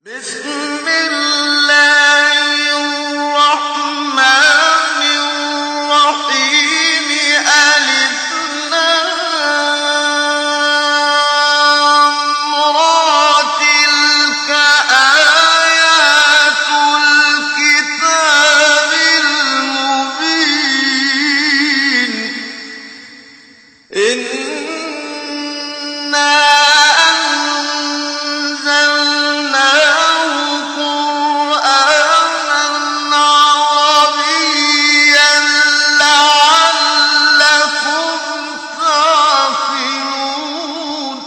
بسم الله الرحمن الرحيم ألف لام را تلك آيات الكتاب المبين إنا أنزلناه قرآنا عربيا لعلكم تعقلون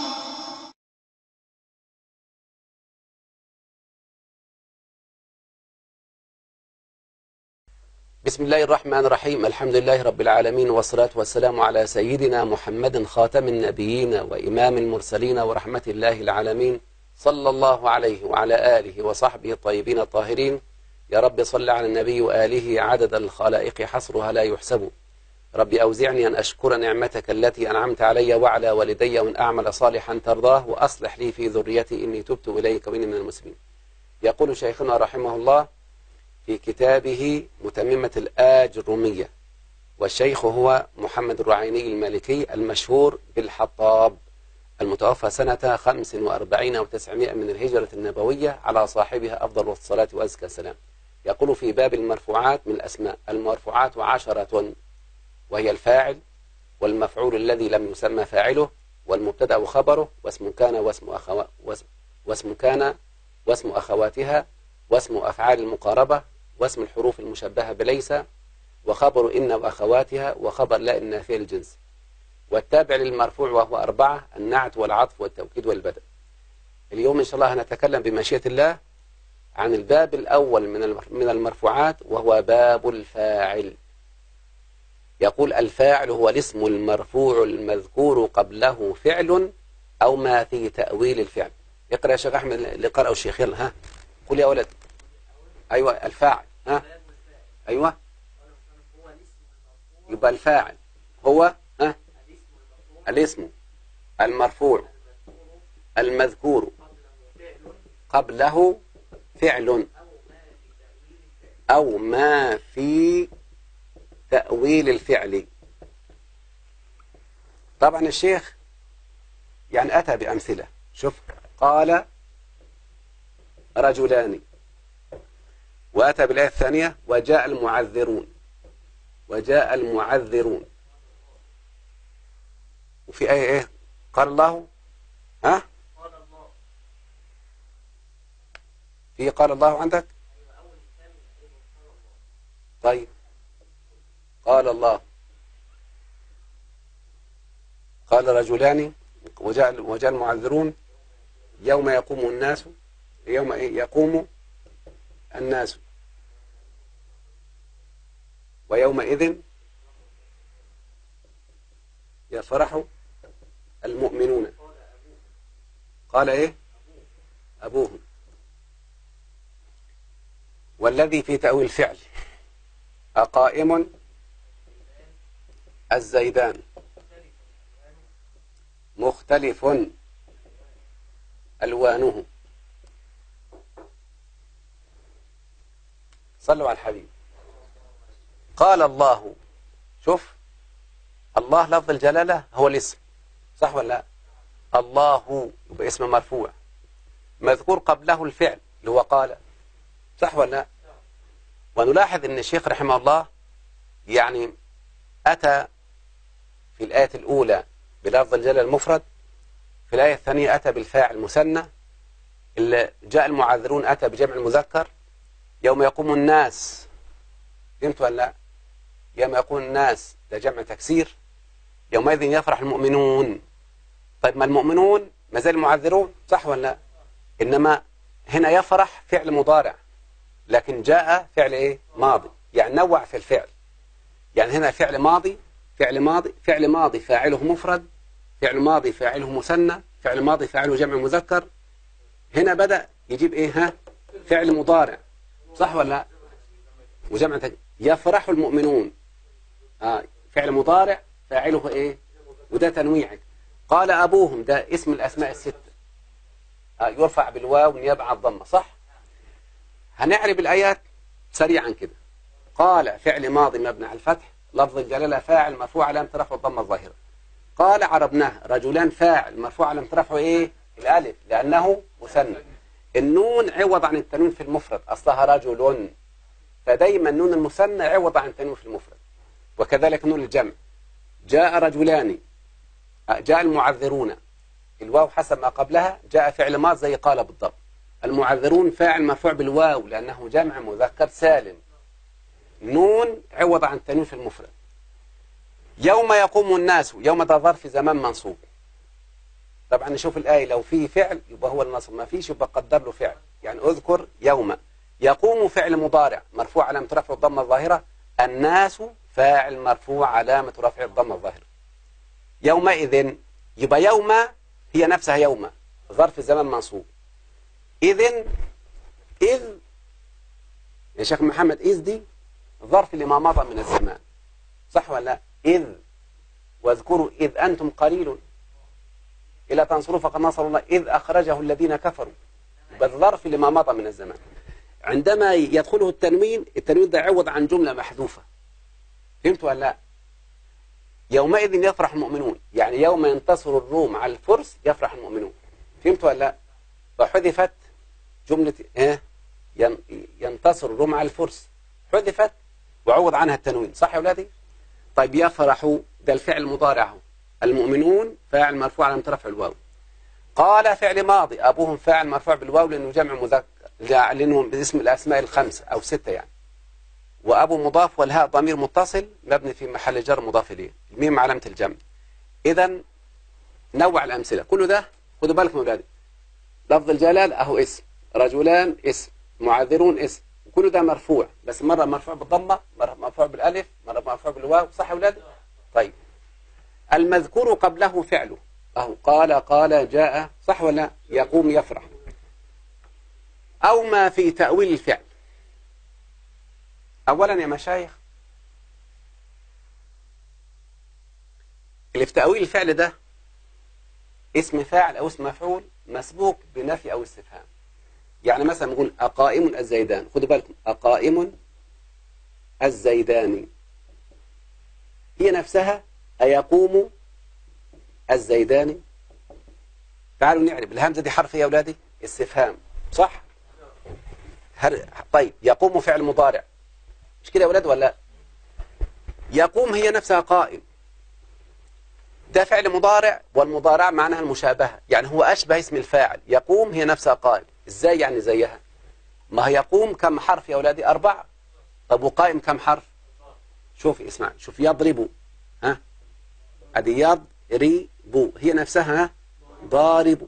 بسم الله الرحمن الرحيم الحمد لله رب العالمين والصلاة والسلام على سيدنا محمد خاتم النبيين وإمام المرسلين ورحمة الله العالمين صلى الله عليه وعلى آله وصحبه الطيبين الطاهرين يا رب صل على النبي وآله عدد الخلائق حصرها لا يحسب رب أوزعني أن أشكر نعمتك التي أنعمت علي وعلى والدي وأن أعمل صالحا ترضاه وأصلح لي في ذريتي إني تبت إليك وإني من المسلمين يقول شيخنا رحمه الله في كتابه متممة الآجرومية والشيخ هو محمد الرعيني المالكي المشهور بالحطاب المتوفى سنة 45 و900 من الهجرة النبوية على صاحبها أفضل الصلاة وأزكى السلام يقول في باب المرفوعات من الأسماء المرفوعات عشرة وهي الفاعل والمفعول الذي لم يسمى فاعله والمبتدأ وخبره واسم كان واسم أخوا واسم, واسم كان واسم أخواتها واسم أفعال المقاربة واسم الحروف المشبهة بليس وخبر إن وأخواتها وخبر لا إن في الجنس والتابع للمرفوع وهو أربعة النعت والعطف والتوكيد والبدء اليوم إن شاء الله هنتكلم بمشيئة الله عن الباب الأول من من المرفوعات وهو باب الفاعل يقول الفاعل هو الاسم المرفوع المذكور قبله فعل أو ما في تأويل الفعل اقرأ يا شيخ أحمد اللي قرأه الشيخ يلا ها قول يا ولد أيوة الفاعل ها أيوة يبقى الفاعل هو ها الاسم المرفوع المذكور قبله فعل أو ما في تأويل الفعل طبعا الشيخ يعني أتى بأمثلة شوف قال رجلان وأتى بالآية الثانية وجاء المعذرون وجاء المعذرون وفي آية إيه قال الله ها في قال الله عندك طيب قال الله قال رجلان وجاء وجاء المعذرون يوم يقوم الناس يوم إيه؟ يقوم الناس ويومئذ يفرح المؤمنون قال ايه ابوهم والذي في تأويل الفعل أقائم الزيدان مختلف ألوانه صلوا على الحبيب قال الله شوف الله لفظ الجلالة هو الاسم صح ولا لا الله يبقى اسم مرفوع مذكور قبله الفعل اللي هو قال صح ولا لا ونلاحظ ان الشيخ رحمه الله يعني أتى في الآية الأولى بلفظ الجلالة المفرد في الآية الثانية أتى بالفاعل المثنى اللي جاء المعذرون أتى بجمع المذكر يوم يقوم الناس فهمت ولا لا يوم يقوم الناس ده جمع تكسير يومئذ يفرح المؤمنون طيب ما المؤمنون ما زال المعذرون صح ولا لا إنما هنا يفرح فعل مضارع لكن جاء فعل ايه ماضي يعني نوع في الفعل يعني هنا فعل ماضي فعل ماضي فعل ماضي فاعله مفرد فعل ماضي فاعله مثنى فعل ماضي فاعله جمع مذكر هنا بدأ يجيب ايه ها فعل مضارع صح ولا لا وجمع تك... يفرح المؤمنون آه فعل مضارع فاعله ايه وده تنويع قال ابوهم ده اسم الاسماء الستة آه، يرفع بالواو نيابة عن الضمة صح هنعرب الآيات سريعا كده قال فعل ماضي مبني على الفتح لفظ الجلالة فاعل مرفوع علامة رفعه الضمة الظاهرة قال عربناه رجلان فاعل مرفوع علامة رفعه ايه الالف لانه مثنى النون عوض عن التنوين في المفرد اصلها رجل فدايما نون المثنى عوض عن التنوين في المفرد وكذلك نون الجمع جاء رجلان آه، جاء المعذرون الواو حسب ما قبلها جاء فعل ماض زي قال بالضبط المعذرون فاعل مرفوع بالواو لأنه جمع مذكر سالم نون عوض عن التنوين في المفرد يوم يقوم الناس يوم ده ظرف زمان منصوب طبعا نشوف الآية لو في فعل يبقى هو النصب ما فيش يبقى قدر له فعل يعني اذكر يوم يقوم فعل مضارع مرفوع علامة رفع الضمة الظاهرة الناس فاعل مرفوع علامة رفع الضمة الظاهرة يومئذ يبقى يوم هي نفسها يوم ظرف زمان منصوب إذن إذ يا شيخ محمد إذ دي ظرف لما مضى من الزمان صح ولا لا إذ واذكروا إذ أنتم قليل إلى تنصروا فقد نصر الله إذ أخرجه الذين كفروا بل ظرف لما مضى من الزمان عندما يدخله التنوين التنوين ده عوض عن جملة محذوفة فهمت ولا لا يومئذ يفرح المؤمنون يعني يوم ينتصر الروم على الفرس يفرح المؤمنون فهمت ولا لا فحذفت جملة ايه ين- ينتصر الروم على الفرس حذفت وعوض عنها التنوين صح يا أولادي طيب يفرح ده الفعل المضارع هو. المؤمنون فاعل مرفوع على رفع الواو قال فعل ماضي أبوهم فاعل مرفوع بالواو لأنه جمع مذكر لأنه باسم الأسماء الخمسة أو ستة يعني وأبو مضاف والهاء ضمير متصل مبني في محل جر مضاف إليه الميم علامة الجمع إذا نوع الأمثلة كل ده خدوا بالكم يا أولادي لفظ الجلال أهو اسم رجلان اسم معذرون اسم وكل ده مرفوع بس مرة مرفوع بالضمة مرة مرفوع بالألف مرة مرفوع بالواو صح يا أولادي طيب المذكور قبله فعله أهو قال قال جاء صح ولا لا؟ يقوم يفرح أو ما في تأويل الفعل أولا يا مشايخ اللي في تأويل الفعل ده اسم فاعل أو اسم مفعول مسبوق بنفي أو استفهام يعني مثلا نقول أقائم الزيدان خدوا بالكم أقائم الزيدان هي نفسها أيقوم الزيدان تعالوا نعرف الهمزة دي حرف إيه يا أولادي استفهام صح هر... طيب يقوم فعل مضارع مش كده يا أولاد ولا لا؟ يقوم هي نفسها قائم ده فعل مضارع والمضارع معناها المشابهة يعني هو أشبه اسم الفاعل يقوم هي نفسها قائم إزاي يعني زيها ما هي يقوم كم حرف يا أولادي أربعة طب وقائم كم حرف شوف اسمع شوف يضرب ها ادي يضرب هي نفسها ها؟ ضارب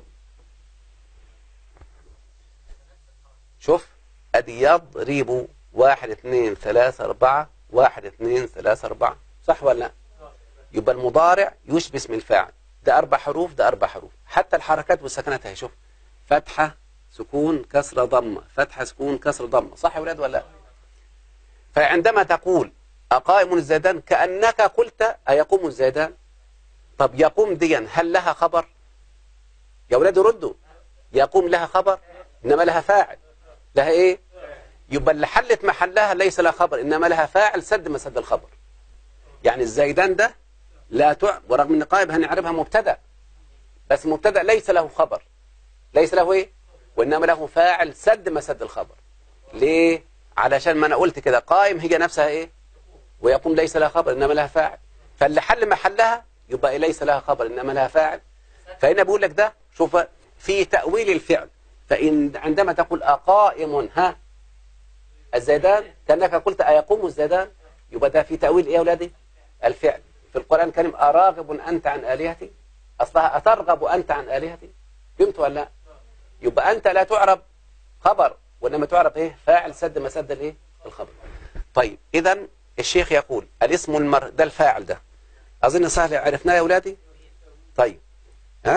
شوف ادي يضرب واحد اثنين ثلاثة أربعة واحد اثنين ثلاثة أربعة صح ولا لا يبقى المضارع يشبه اسم الفاعل ده أربع حروف ده أربع حروف حتى الحركات والسكنات اهي شوف فتحة سكون كسرة ضمة فتحة سكون كسرة ضمة صح يا ولاد ولا لا فعندما تقول أقائم الزيدان كأنك قلت أيقوم الزيدان طب يقوم ديا هل لها خبر يا ولاد ردوا يقوم لها خبر إنما لها فاعل لها إيه يبقى اللي حلت محلها ليس لها خبر إنما لها فاعل سد مسد الخبر يعني الزيدان ده لا تع ورغم ان قائم هنعربها مبتدا بس مبتدا ليس له خبر ليس له ايه وانما له فاعل سد مسد الخبر ليه علشان ما انا قلت كده قائم هي نفسها ايه ويقوم ليس لها خبر انما لها فاعل فاللي حل محلها يبقى إيه ليس لها خبر انما لها فاعل فهنا بقول لك ده شوف في تاويل الفعل فان عندما تقول اقائم ها الزيدان كانك قلت ايقوم الزيدان يبقى ده في تاويل ايه يا اولادي الفعل في القرآن الكريم أراغب أنت عن آلهتي أصلها أترغب أنت عن آلهتي فهمت ولا لا يبقى أنت لا تعرب خبر وإنما تعرب إيه فاعل سد مسد الإيه الخبر طيب إذا الشيخ يقول الاسم المر ده الفاعل ده أظن سهل عرفناه يا أولادي طيب ها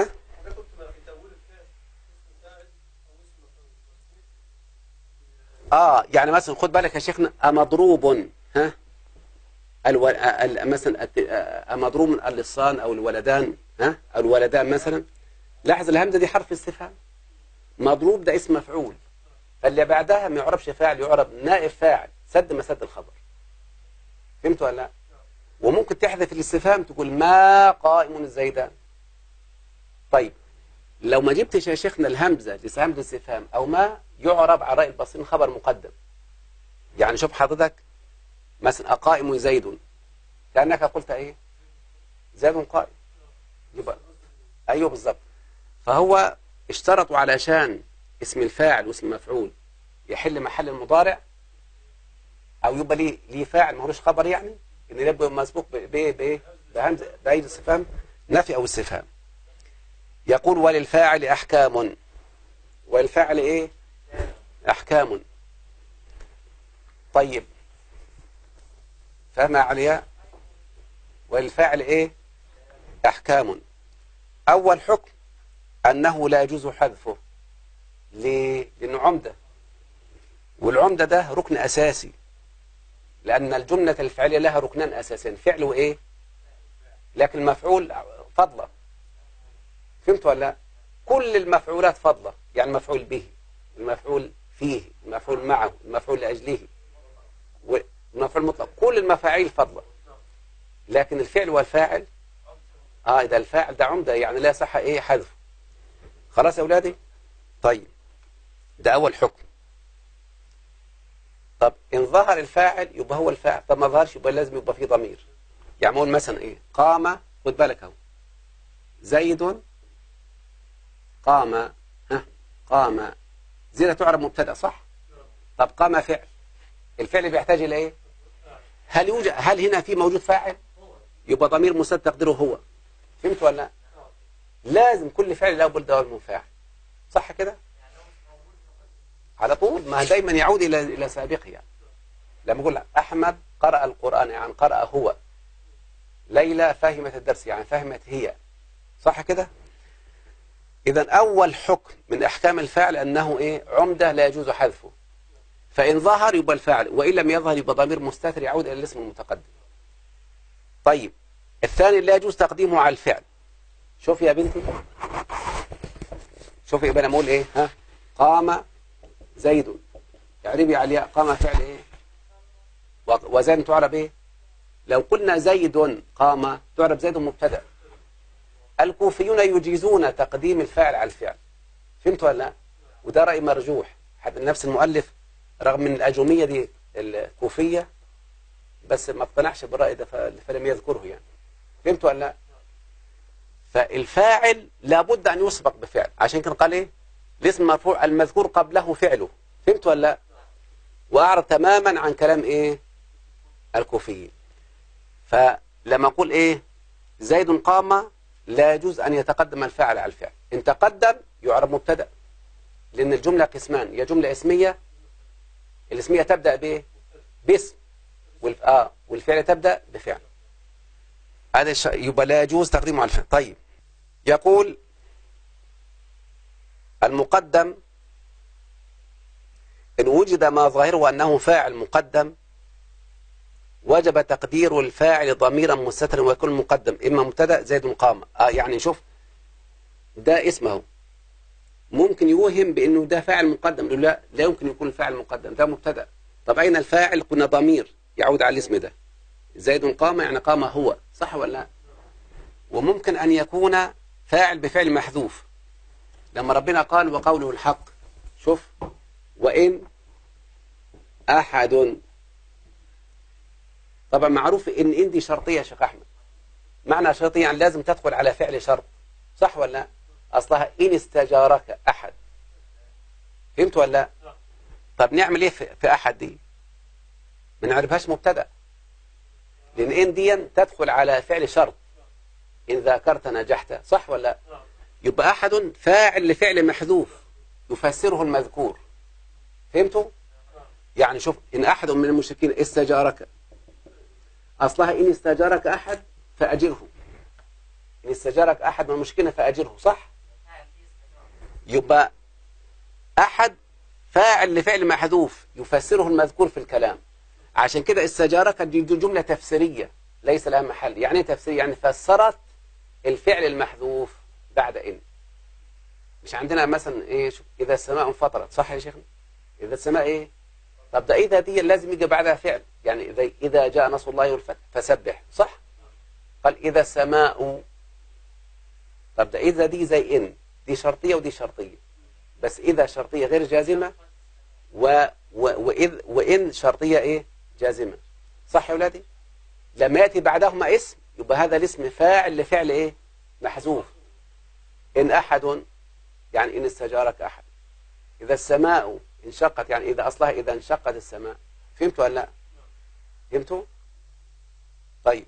آه يعني مثلا خد بالك يا شيخنا أمضروب ها الو... ال... مثلا الت... مضروب اللصان او الولدان ها الولدان مثلا لاحظ الهمزه دي حرف استفهام مضروب ده اسم مفعول فاللي بعدها ما يعربش فاعل يعرب نائب فاعل سد مسد الخبر فهمت ولا لا وممكن تحذف الاستفهام تقول ما قائم الزيدان طيب لو ما جبتش يا شيخنا الهمزه لسهمزه الاستفهام او ما يعرب على راي البصريين خبر مقدم يعني شوف حضرتك مثلا أقائم زيد كأنك قلت ايه زيد قائم يبقى ايوه بالظبط فهو اشترطوا علشان اسم الفاعل واسم المفعول يحل محل المضارع او يبقى ليه ليه فاعل ملوش خبر يعني ان يبقى مسبوق بايه بايه بهمزه باي استفهام نفي او استفهام يقول وللفاعل احكام وللفاعل ايه احكام طيب فما عليها وللفاعل ايه احكام اول حكم انه لا يجوز حذفه ليه لانه عمده والعمده ده ركن اساسي لان الجمله الفعليه لها ركنان اساسيين فعل وايه لكن المفعول فضله فهمت ولا لا؟ كل المفعولات فضله يعني مفعول به المفعول فيه المفعول معه المفعول لاجله والمفعول المطلق كل المفاعيل فضله لكن الفعل والفاعل اه ده الفاعل ده عمده يعني لا صح ايه حذفه خلاص يا اولادي طيب ده اول حكم طب ان ظهر الفاعل يبقى هو الفاعل طب ما ظهرش يبقى لازم يبقى فيه ضمير يعني نقول مثلا ايه قام خد بالك اهو زيد قام ها قام زيد تعرب مبتدا صح طب قام فعل الفعل بيحتاج الى ايه هل يوجد هل هنا في موجود فاعل يبقى ضمير مسد تقديره هو فهمت ولا لا لازم كل فعل له بلد من فاعل صح كده على طول ما دايما يعود الى الى سابقه يعني لما اقول احمد قرأ القرآن يعني قرأ هو ليلى فهمت الدرس يعني فهمت هي صح كده اذا اول حكم من احكام الفعل انه ايه عمده لا يجوز حذفه فان ظهر يبقى الفاعل وان لم يظهر يبقى ضمير مستتر يعود الى الاسم المتقدم طيب الثاني لا يجوز تقديمه على الفعل شوف يا بنتي شوف يبقى انا اقول ايه ها قام زيد اعربي عليها قام فعل ايه وزين تعرب ايه لو قلنا زيد قام تعرب زيد مبتدا الكوفيون يجيزون تقديم الفاعل على الفعل فهمت ولا لا وده راي مرجوح حتى نفس المؤلف رغم من الاجوميه دي الكوفيه بس ما اقتنعش بالراي ده فلم يذكره يعني فهمت ولا لا فالفاعل لابد ان يسبق بفعل عشان كده قال ايه الاسم المرفوع المذكور قبله فعله فهمت ولا لا واعرض تماما عن كلام ايه الكوفيين فلما اقول ايه زيد قام لا يجوز ان يتقدم الفاعل على الفعل ان تقدم يعرب مبتدا لان الجمله قسمان يا جمله اسميه الاسميه تبدا بايه باسم والف... آه والفعل تبدا بفعل هذا الش... يبقى لا يجوز تقديمه على الفعل طيب يقول المقدم إن وجد ما ظاهره أنه فاعل مقدم وجب تقدير الفاعل ضميرا مستترا ويكون مقدم إما مبتدا زيد قام آه يعني شوف ده اسمه ممكن يوهم بأنه ده فاعل مقدم لا لا يمكن يكون الفاعل مقدم ده مبتدا طب أين الفاعل قلنا ضمير يعود على الاسم ده زيد قام يعني قام هو صح ولا لا وممكن أن يكون فاعل بفعل محذوف لما ربنا قال وقوله الحق شوف وإن أحد طبعا معروف إن إن دي شرطية يا شيخ أحمد معنى شرطية يعني لازم تدخل على فعل شرط صح ولا لا أصلها إن استجارك أحد فهمت ولا لا طب نعمل إيه في أحد دي ما نعرفهاش مبتدأ لأن إن دي تدخل على فعل شرط إن ذاكرت نجحت صح ولا لا يبقى أحد فاعل لفعل محذوف يفسره المذكور فهمتوا يعني شوف إن أحد من المشركين استجارك أصلها إن استجارك أحد فأجره إن استجارك أحد من المشركين فأجره صح يبقى أحد فاعل لفعل محذوف يفسره المذكور في الكلام عشان كده استجارك دي جملة تفسيرية ليس لها محل يعني تفسير يعني فسرت الفعل المحذوف بعد إن مش عندنا مثلا ايه شوف اذا السماء انفطرت صح يا شيخنا اذا السماء ايه طب ده اذا دي لازم يجي بعدها فعل يعني اذا اذا جاء نصر الله والفتح فسبح صح قال اذا السماء طب ده اذا دي زي ان دي شرطيه ودي شرطيه بس اذا شرطيه غير جازمه و و واذ وان شرطيه ايه جازمه صح يا اولادي لما ياتي بعدهما اسم يبقى هذا الاسم فاعل لفعل ايه محذوف ان احد يعني ان استجارك احد اذا السماء انشقت يعني اذا اصلها اذا انشقت السماء فهمتوا ولا لا فهمتوا طيب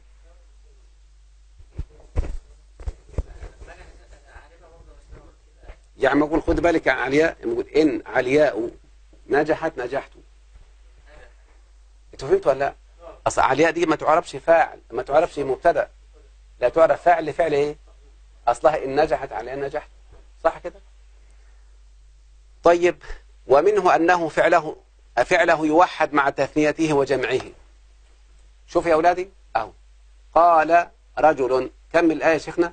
يعني ما اقول خد بالك يا علياء نقول ان علياء نجحت نجحت انتوا فهمتوا ولا لا اصل علياء دي ما تعرفش فاعل ما تعرفش مبتدا لا تعرف فاعل لفعل ايه اصلها ان نجحت علياء نجحت صح كده طيب ومنه انه فعله فعله يوحد مع تثنيته وجمعه شوف يا اولادي اهو قال رجل كمل الايه يا شيخنا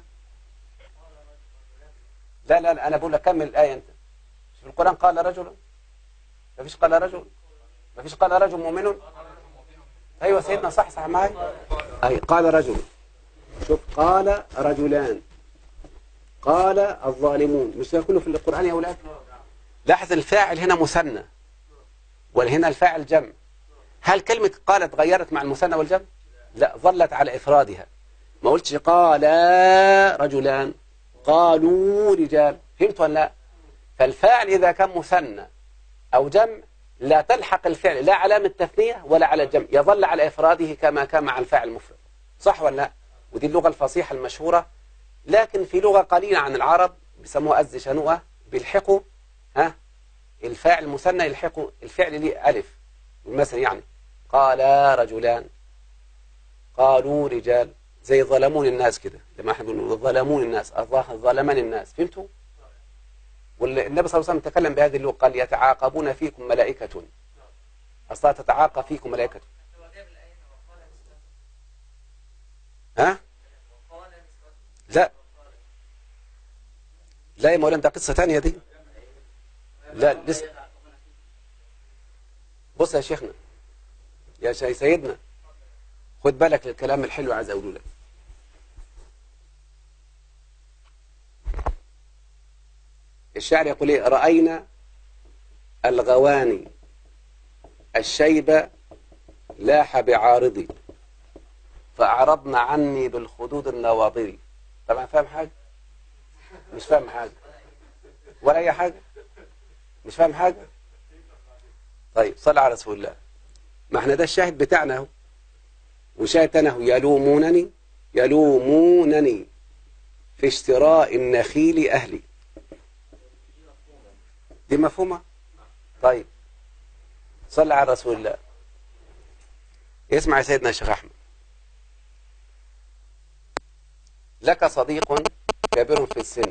لا لا لا انا بقول لك كمل الايه انت في القران قال رجل ما فيش قال رجل ما فيش قال رجل مؤمن ايوه سيدنا صح صح معي اي قال رجل شوف قال رجلان قال الظالمون مش ده كله في القران يا اولاد لاحظ الفاعل هنا مثنى وهنا الفاعل جمع هل كلمة قال تغيرت مع المثنى والجمع لا ظلت على إفرادها ما قلتش قال رجلان قالوا رجال فهمت ولا لا فالفاعل إذا كان مثنى أو جمع لا تلحق الفعل لا علامة تثنية ولا على الجمع يظل على إفراده كما كان مع الفاعل المفرد صح ولا لا ودي اللغة الفصيحة المشهورة لكن في لغة قليلة عن العرب بيسموها أز شنوءة بيلحقوا ها الفاعل المثنى يلحقوا الفعل ليه ألف مثلا يعني قال رجلان قالوا رجال زي ظلمون الناس كده لما احنا بنقول ظلمون الناس ظلمن الناس فهمتوا والنبي صلى الله عليه وسلم تكلم بهذه اللغة قال يتعاقبون فيكم ملائكة أصلا تتعاقب فيكم ملائكة ها لا لا يا مولانا ده قصة ثانية دي لا لسه بص يا شيخنا يا شي سيدنا خد بالك للكلام الحلو عايز اقوله لك الشاعر يقول ايه راينا الغواني الشيب لاح بعارضي فاعرضنا عني بالخدود النواضري طبعا فاهم حاجه مش فاهم حاجه ولا اي حاجه مش فاهم حاجه طيب صل على رسول الله ما احنا ده الشاهد بتاعنا اهو وشاهد انا يلومونني يلومونني في اشتراء النخيل اهلي دي مفهومه طيب صل على رسول الله اسمع يا سيدنا الشيخ احمد لك صديق كبير في السن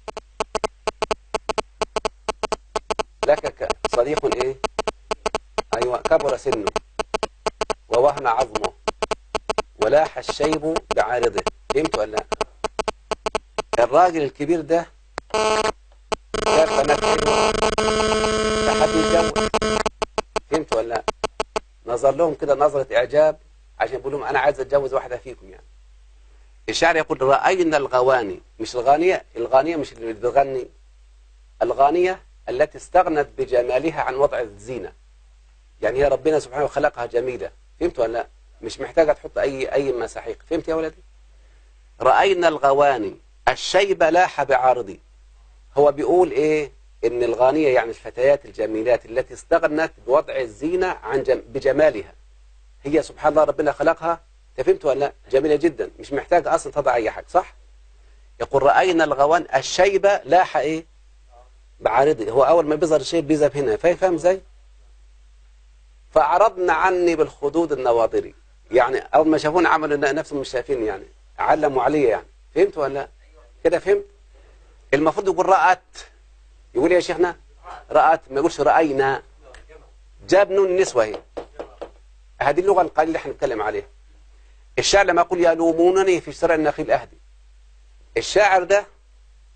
لك صديق ايه ايوه كبر سنه ووهن عظمه ولاح الشيب بعارضه فهمت ولا لا الراجل الكبير ده جاب بنات حلوه لحد يتجوز فهمت ولا لا نظر لهم كده نظرة إعجاب عشان يقول لهم أنا عايز أتجوز واحدة فيكم يعني الشاعر يقول رأينا الغواني مش الغانية الغانية مش اللي بتغني الغانية التي استغنت بجمالها عن وضع الزينة يعني هي ربنا سبحانه خلقها جميلة فهمت ولا لا مش محتاجة تحط أي أي مساحيق فهمت يا ولدي رأينا الغواني الشيب لاح بعارضي هو بيقول إيه إن الغانية يعني الفتيات الجميلات التي استغنت بوضع الزينة عن جم... بجمالها هي سبحان الله ربنا خلقها فهمت ولا لا جميلة جدا مش محتاجة أصلا تضع أي حاجة صح يقول رأينا الغوان الشيبة لاح إيه بعارضي هو أول ما بيظهر الشيب بيذهب هنا فاهم فاهم ازاي فأعرضنا عني بالخدود النواضري يعني أول ما شافوني عملوا نفسهم مش شايفين يعني علموا علي يعني فهمت ولا لا كده فهمت المفروض يقول رأت يقول يا شيخنا رأت ما يقولش رأينا جاب نون النسوة هي هذه اللغة القليلة اللي احنا نتكلم عليها الشاعر لما يقول يلومونني في شراء النخيل أهدي الشاعر ده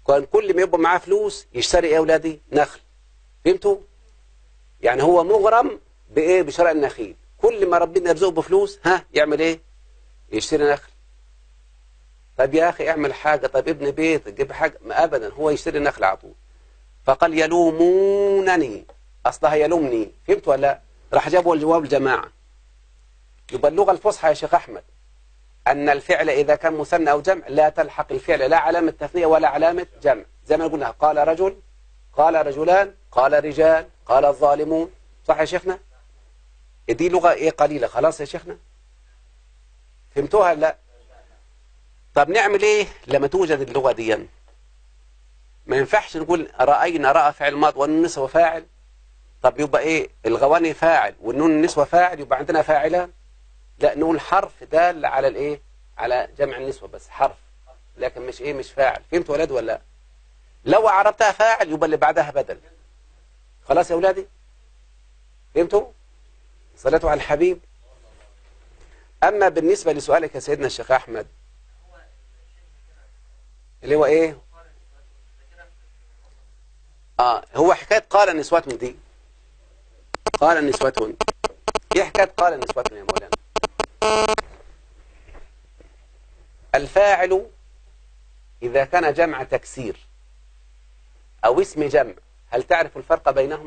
كان كل ما يبقى معاه فلوس يشتري ايه يا اولادي نخل فهمتوا يعني هو مغرم بايه بشراء النخيل كل ما ربنا يرزقه بفلوس ها يعمل ايه يشتري نخل طب يا اخي اعمل حاجه طب ابن بيت جيب حاجه ما ابدا هو يشتري نخل على طول فقال يلومونني اصلها يلومني فهمت ولا لا راح جابوا الجواب الجماعه يبقى اللغه الفصحى يا شيخ احمد أن الفعل إذا كان مثنى أو جمع لا تلحق الفعل لا علامة تثنية ولا علامة جمع زي ما قلنا قال رجل قال رجلان قال رجال قال الظالمون صح يا شيخنا دي لغة إيه قليلة خلاص يا شيخنا فهمتوها لا طب نعمل إيه لما توجد اللغة دي ما ينفعش نقول رأينا رأى فعل ماض والنون نسوة فاعل طب يبقى إيه الغواني فاعل والنون النسوة فاعل يبقى عندنا فاعلان لا نقول حرف دال على الايه على جمع النسوة بس حرف لكن مش ايه مش فاعل فهمت ولاد ولا لا لو عربتها فاعل يبقى اللي بعدها بدل خلاص يا اولادي فهمتوا صلاتوا على الحبيب اما بالنسبة لسؤالك يا سيدنا الشيخ احمد اللي هو ايه اه هو حكاية قال نسوة دي قال نسوة ايه حكاية قال نسوة يا مولانا الفاعل إذا كان جمع تكسير أو اسم جمع هل تعرف الفرق بينهما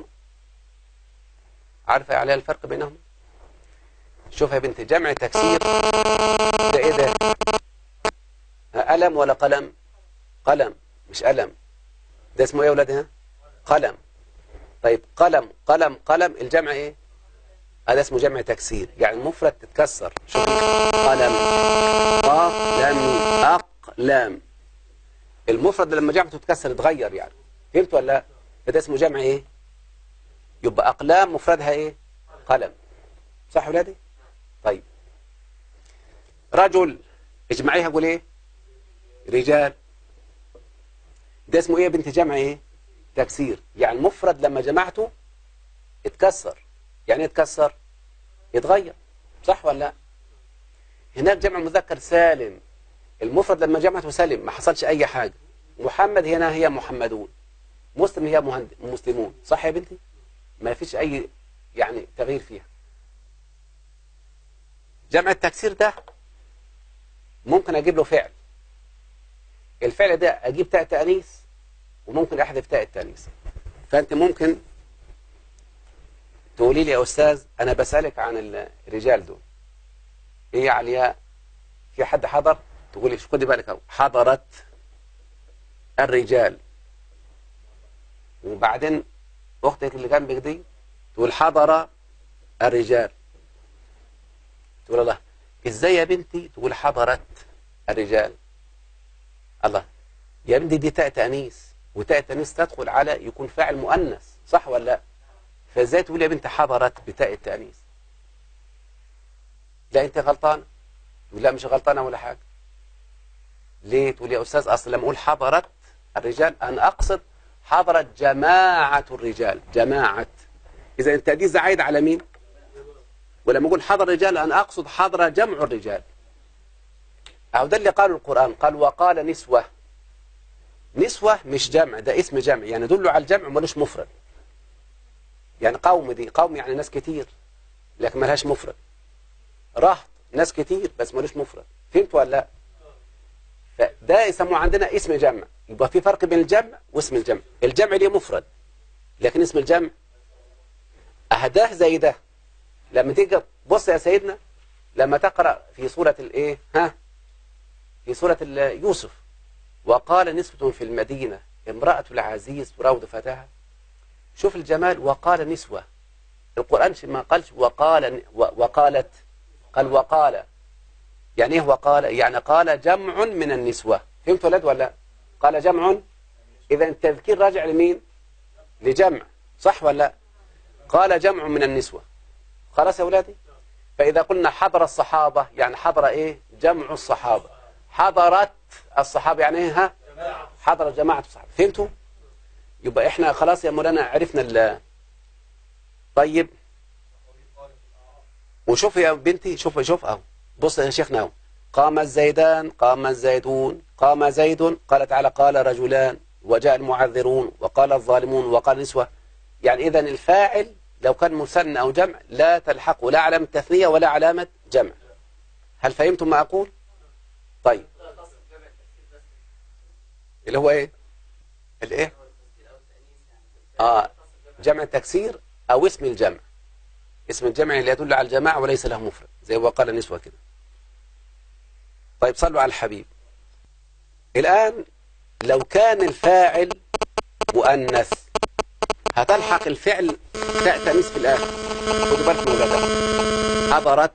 عارفة عليها الفرق بينهما شوف يا بنت جمع تكسير ده ايه ده ألم ولا قلم قلم مش ألم ده اسمه ايه يا ولادها قلم طيب قلم قلم قلم الجمع ايه هذا اسمه جمع تكسير يعني المفرد تتكسر شوف قلم قاف لام ميم اقلام المفرد لما جمعته تتكسر اتغير يعني فهمت ولا لا ده اسمه جمع ايه يبقى اقلام مفردها ايه قلم صح يا ولادي طيب رجل اجمعيها قول ايه رجال ده اسمه ايه يا بنت جمع ايه تكسير يعني المفرد لما جمعته اتكسر يعني يتكسر يتغير صح ولا لا هناك جمع مذكر سالم المفرد لما جمعته سالم ما حصلش اي حاجة محمد هنا هي محمدون مسلم هي مهند... مسلمون صح يا بنتي ما فيش اي يعني تغيير فيها جمع التكسير ده ممكن اجيب له فعل الفعل ده اجيب تاء تانيث وممكن احذف تاء التانيث فانت ممكن تقولي لي يا أستاذ أنا بسألك عن الرجال دول إيه علياء في حد حضر تقولي خدي بالك أهو حضرت الرجال وبعدين أختك اللي جنبك دي تقول حضر الرجال تقول الله إزاي يا بنتي تقول حضرت الرجال الله يا بنتي دي تاء تأنيس وتاء تأنيس تدخل على يكون فاعل مؤنث صح ولا لا فازاي تقول يا بنت حضرت بتاء التأنيث لا انت غلطان تقول لا مش غلطانه ولا حاجه ليه تقول يا استاذ اصل لما اقول حضرت الرجال انا اقصد حضرت جماعه الرجال جماعه اذا التأنيث ده عايد على مين ولما اقول حضر الرجال انا اقصد حضر جمع الرجال او ده اللي قاله القران قال وقال نسوه نسوه مش جمع ده اسم جمع يعني يدل على الجمع ملوش مفرد يعني قوم دي قوم يعني ناس كتير لكن ملهاش مفرد رهط ناس كتير بس ملوش مفرد فهمت ولا لا فده يسموه عندنا اسم جمع يبقى في فرق بين الجمع واسم الجمع الجمع ليه مفرد لكن اسم الجمع أهداه زي ده لما تيجي بص يا سيدنا لما تقرأ في سورة الايه ها في سورة يوسف وقال نسبة في المدينة امرأة العزيز تراود فتاها شوف الجمال وقال نسوة القرآن ما قالش وقال وقالت قال وقال يعني ايه وقال يعني قال جمع من النسوة فهمت ولد ولا قال جمع إذا التذكير راجع لمين لجمع صح ولا قال جمع من النسوة خلاص يا أولادي فإذا قلنا حضر الصحابة يعني حضر إيه جمع الصحابة حضرت الصحابة يعني إيه ها حضر جماعة الصحابة فهمتوا يبقى إحنا خلاص يا مولانا عرفنا ال طيب وشوف يا بنتي شوف شوف اهو بص يا شيخنا اهو قام الزيدان قام الزيدون قام زيد قال تعالى قال رجلان وجاء المعذرون وقال الظالمون وقال نسوة يعني إذا الفاعل لو كان مثنى أو جمع لا تلحقه لا علامة تثنية ولا علامة جمع هل فهمتم ما أقول؟ طيب اللي هو إيه؟ الإيه؟ آه جمع التكسير أو اسم الجمع اسم الجمع اللي يدل على الجماعة وليس له مفرد زي ما قال نسوة كده طيب صلوا على الحبيب الآن لو كان الفاعل مؤنث هتلحق الفعل تاء تأنيث في الآخر خدوا بالكم من ده حضرت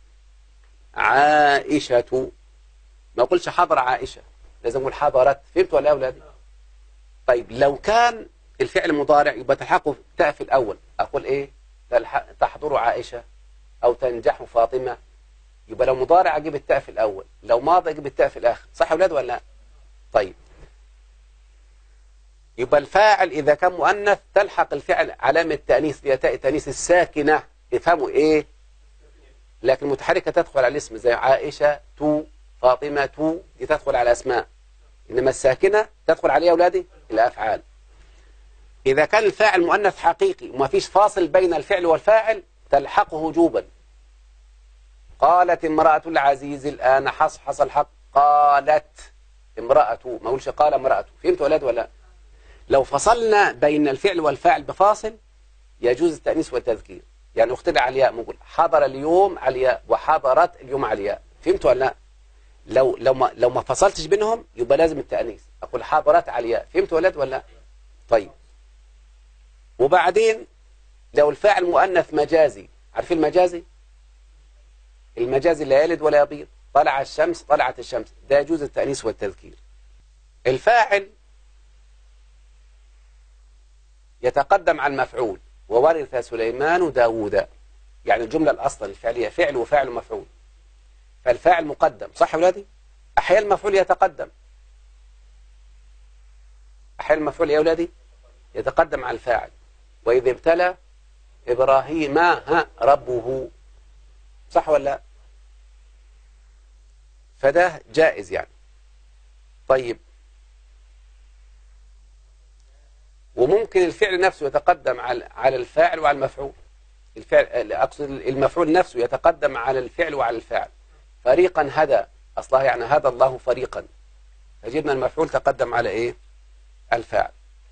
عائشة ما أقولش حضر عائشة لازم أقول حضرت فهمتوا ولا يا أولادي طيب لو كان الفعل مضارع يبقى تلحقه تاء في الأول أقول إيه تلحق تحضر عائشة أو تنجح فاطمة يبقى لو مضارع أجيب التاء في الأول لو ماضي أجيب التاء في الآخر صح يا أولاد ولا لا طيب يبقى الفاعل إذا كان مؤنث تلحق الفعل علامة تأنيث هي تاء التأنيث الساكنة افهموا إيه لكن المتحركة تدخل على الاسم زي عائشة تو فاطمة تو دي تدخل على أسماء إنما الساكنة تدخل عليها أولادي الأفعال إذا كان الفاعل مؤنث حقيقي وما فيش فاصل بين الفعل والفاعل تلحقه وجوبا قالت امرأة العزيز الآن حص حصل الحق قالت امرأة ما أقولش قال امرأة فهمت ولاد ولا لا؟ لو فصلنا بين الفعل والفاعل بفاصل يجوز التأنيث والتذكير يعني اخترع على الياء نقول حضر اليوم على الياء وحضرت اليوم على الياء فهمت ولا لا لو لو ما لو ما فصلتش بينهم يبقى لازم التأنيث أقول حضرت على الياء فهمت ولاد ولا لا طيب وبعدين لو الفاعل مؤنث مجازي عارفين المجازي المجازي لا يلد ولا يبيض طلع الشمس طلعت الشمس ده يجوز التأنيث والتذكير الفاعل يتقدم على المفعول وورث سليمان داوود يعني الجملة الأصل الفعلية فعل وفاعل ومفعول فالفاعل مقدم صح يا ولادي أحيانا المفعول يتقدم أحيانا المفعول يا ولادي يتقدم على الفاعل وإذ ابتلى إبراهيم ها ربه صح ولا لا فده جائز يعني طيب وممكن الفعل نفسه يتقدم على على الفاعل وعلى المفعول الفعل اقصد المفعول نفسه يتقدم على الفعل وعلى الفاعل فريقا هدى اصلها يعني هدى الله فريقا فجبنا المفعول تقدم على ايه الفاعل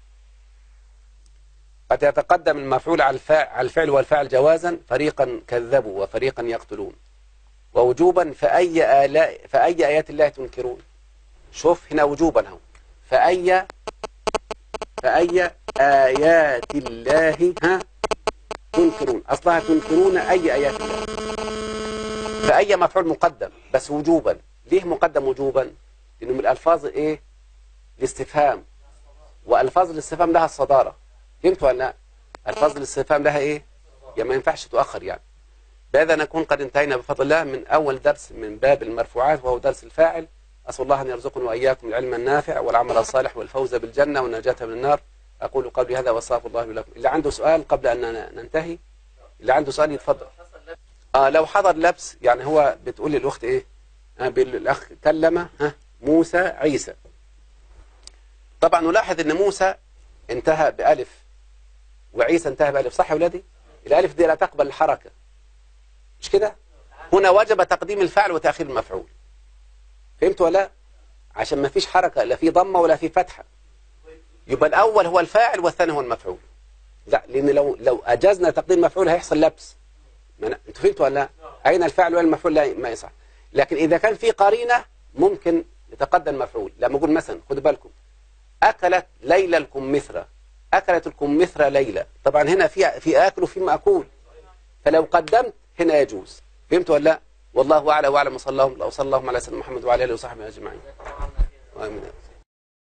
قد يتقدم المفعول على الفاعل, على الفعل والفاعل جوازا فريقا كذبوا وفريقا يقتلون ووجوبا فأي آلاء فأي آيات الله تنكرون شوف هنا وجوبا هو فأي فأي آيات الله ها تنكرون أصلها تنكرون أي آيات الله فأي مفعول مقدم بس وجوبا ليه مقدم وجوبا لأنه من الألفاظ إيه الاستفهام وألفاظ الاستفهام لها الصدارة فهمت ولا لا ألفاظ الاستفهام لها إيه يعني ما ينفعش تؤخر يعني بهذا نكون قد انتهينا بفضل الله من أول درس من باب المرفوعات وهو درس الفاعل أسأل الله أن يرزقنا وإياكم العلم النافع والعمل الصالح والفوز بالجنة والنجاة من النار أقول قولي هذا واستغفر الله لكم اللي عنده سؤال قبل أن ننتهي اللي عنده سؤال يتفضل آه لو حضر لبس يعني هو بتقول للأخت إيه آه الأخ كلم ها موسى عيسى طبعا نلاحظ أن موسى انتهى بألف وعيسى انتهى بألف صح يا ولادي الألف دي لا تقبل الحركة مش كده هنا وجب تقديم الفعل وتأخير المفعول فهمت ولا عشان ما فيش حركة لا في ضمة ولا في فتحة يبقى الأول هو الفاعل والثاني هو المفعول لا لأن لو لو أجزنا تقديم المفعول هيحصل لبس ما انتوا فهمتوا ولا لا أين الفاعل وين المفعول لا ما يصح لكن إذا كان في قرينة ممكن يتقدم المفعول لما أقول مثلا خدوا بالكم أكلت ليلى الكمثرى أكلت الكمثرى ليلى طبعا هنا في في آكل وفي مأكول فلو قدمت هنا يجوز فهمت ولا لا والله أعلى وأعلم وصلى الله وصلى الله على سيدنا محمد وعلى آله وصحبه أجمعين آمين